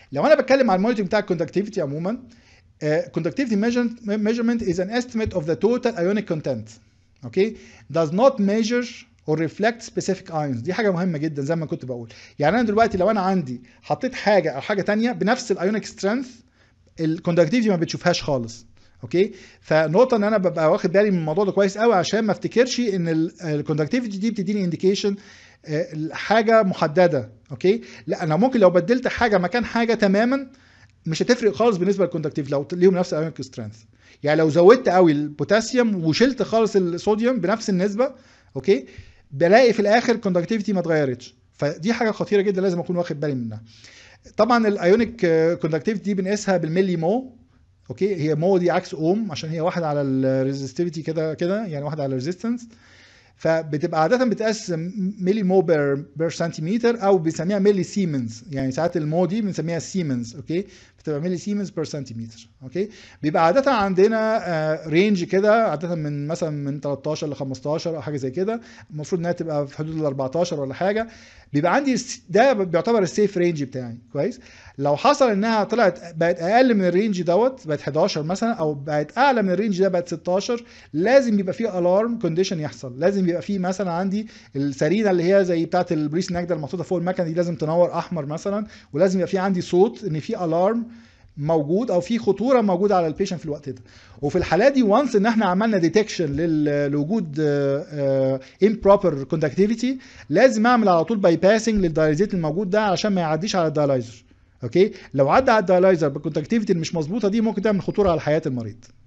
لو انا بتكلم عن المونيتورنج بتاع الكوندكتيفيتي عموما conductivity measurement is an estimate of the total ionic content okay does not measure or reflect specific ions دي حاجه مهمه جدا زي ما كنت بقول يعني انا دلوقتي لو انا عندي حطيت حاجه او حاجه تانية بنفس الايونيك سترينث الكوندكتيفيتي ما بتشوفهاش خالص اوكي فنقطه ان انا ببقى واخد بالي من الموضوع ده كويس قوي عشان ما افتكرش ان الكوندكتيفيتي دي بتديني انديكيشن حاجه محدده اوكي لا انا ممكن لو بدلت حاجه مكان حاجه تماما مش هتفرق خالص بالنسبه للكوندكتيف لو ليهم نفس الايونيك سترينث يعني لو زودت قوي البوتاسيوم وشلت خالص الصوديوم بنفس النسبه اوكي بلاقي في الاخر الكوندكتيفيتي ما اتغيرتش فدي حاجه خطيره جدا لازم اكون واخد بالي منها طبعا الايونيك كوندكتيفيتي دي بنقيسها بالملي مو اوكي هي مو دي عكس اوم عشان هي واحده على الريزستيفيتي كده كده يعني واحده على الريزيستنس فبتبقى عاده بتقاس ملي مو بير بير سنتيمتر او بنسميها ملي سيمنز يعني ساعات المو دي بنسميها سيمنز اوكي بتبقى ملي سيمنز بير سنتيمتر اوكي بيبقى عاده عندنا رينج كده عاده من مثلا من 13 ل 15 او حاجه زي كده المفروض انها تبقى في حدود ال 14 ولا حاجه بيبقى عندي ده بيعتبر السيف رينج بتاعي كويس لو حصل انها طلعت بقت اقل من الرينج دوت بقت 11 مثلا او بقت اعلى من الرينج ده بقت 16 لازم يبقى في الارم كونديشن يحصل لازم يبقى في مثلا عندي السرينه اللي هي زي بتاعه البريس نجده المحطوطه فوق المكنه دي لازم تنور احمر مثلا ولازم يبقى في عندي صوت ان في الارم موجود او في خطوره موجوده على البيشنت في الوقت ده وفي الحالات دي وانس ان احنا عملنا ديتكشن لوجود امبروبر كوندكتيفيتي لازم اعمل على طول باي باسنج للدايليزيت الموجود ده عشان ما يعديش على الدايلايزر اوكي لو عدى على الدايلايزر بالكونتاكتيفيتي اللي مش مظبوطه دي ممكن تعمل خطوره على حياه المريض